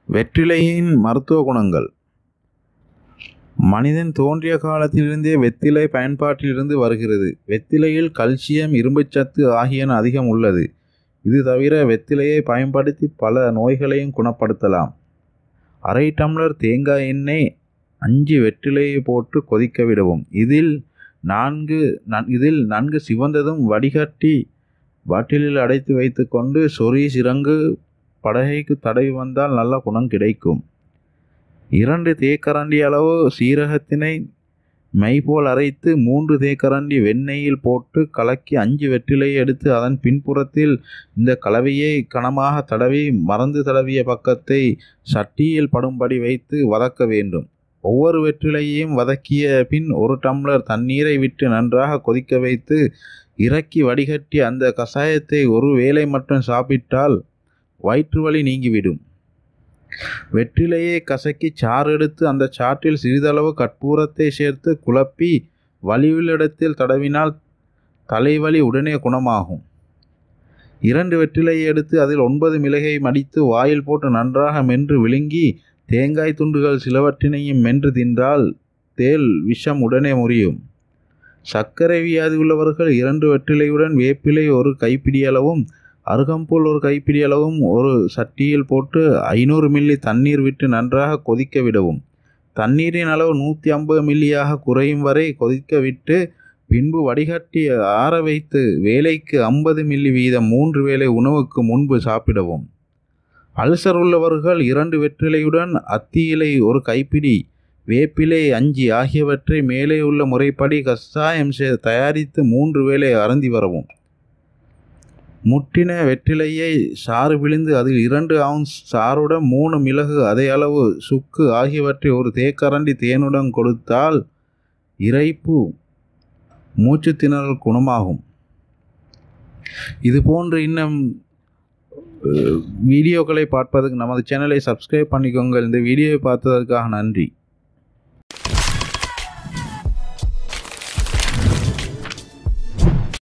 வெற்றிலையின் மருத்துவ குணங்கள் மனிதன் தோன்றிய காலத்திலிருந்தே வெத்திலை பயன்பாட்டிலிருந்து வருகிறது வெத்திலையில் கல்சியம் இரும்புச்சத்து ஆகியன அதிகம் உள்ளது இது தவிர வெத்திலையை பயன்படுத்தி பல நோய்களையும் குணப்படுத்தலாம் அரை டம்ளர் தேங்காய் எண்ணெய் அஞ்சு வெற்றிலையை போட்டு கொதிக்க விடவும் இதில் நான்கு நன் இதில் நன்கு சிவந்ததும் வடிகட்டி பாட்டிலில் அடைத்து வைத்துக்கொண்டு சொறி சிரங்கு படகைக்கு தடவி வந்தால் நல்ல குணம் கிடைக்கும் இரண்டு தேக்கரண்டி அளவு சீரகத்தினை மை போல் அரைத்து மூன்று தேக்கரண்டி வெண்ணெயில் போட்டு கலக்கி அஞ்சு வெற்றிலையை எடுத்து அதன் பின்புறத்தில் இந்த கலவையை கனமாக தடவி மறந்து தடவிய பக்கத்தை சட்டியில் படும்படி வைத்து வதக்க வேண்டும் ஒவ்வொரு வெற்றிலையையும் வதக்கிய பின் ஒரு டம்ளர் தண்ணீரை விட்டு நன்றாக கொதிக்க வைத்து இறக்கி வடிகட்டி அந்த கஷாயத்தை ஒரு வேளை மட்டும் சாப்பிட்டால் வயிற்று வலி நீங்கிவிடும் வெற்றிலையை கசக்கி சாறு எடுத்து அந்த சாற்றில் சிறிதளவு கற்பூரத்தை சேர்த்து குழப்பி வலியுள்ள இடத்தில் தடவினால் தலைவலி உடனே குணமாகும் இரண்டு வெற்றிலையை எடுத்து அதில் ஒன்பது மிளகை மடித்து வாயில் போட்டு நன்றாக மென்று விழுங்கி தேங்காய் துண்டுகள் சிலவற்றினையும் மென்று தின்றால் தேல் விஷம் உடனே முறியும் சர்க்கரை வியாதி உள்ளவர்கள் இரண்டு வெற்றிலையுடன் வேப்பிலை ஒரு கைப்பிடி அளவும் அருகம்புல் ஒரு கைப்பிடி அளவும் ஒரு சட்டியில் போட்டு ஐநூறு மில்லி தண்ணீர் விட்டு நன்றாக கொதிக்க விடவும் தண்ணீரின் அளவு நூற்றி ஐம்பது மில்லியாக குறையும் வரை கொதிக்க விட்டு பின்பு வடிகட்டி ஆற வைத்து வேலைக்கு ஐம்பது மில்லி வீதம் மூன்று வேளை உணவுக்கு முன்பு சாப்பிடவும் அல்சர் உள்ளவர்கள் இரண்டு வெற்றிலையுடன் அத்தி இலை ஒரு கைப்பிடி வேப்பிலை அஞ்சி ஆகியவற்றை மேலே உள்ள முறைப்படி கஷாயம் தயாரித்து மூன்று வேளை அருந்தி வரவும் முட்டின வெற்றிலையை சாறு பிழிந்து அதில் இரண்டு அவுன்ஸ் சாறுடன் மூணு மிளகு அதே அளவு சுக்கு ஆகியவற்றை ஒரு தேக்கரண்டி தேனுடன் கொடுத்தால் இறைப்பு மூச்சு திணறல் குணமாகும் இது போன்று இன்னும் வீடியோக்களை பார்ப்பதற்கு நமது சேனலை சப்ஸ்கிரைப் பண்ணிக்கோங்க இந்த வீடியோவை பார்த்ததற்காக நன்றி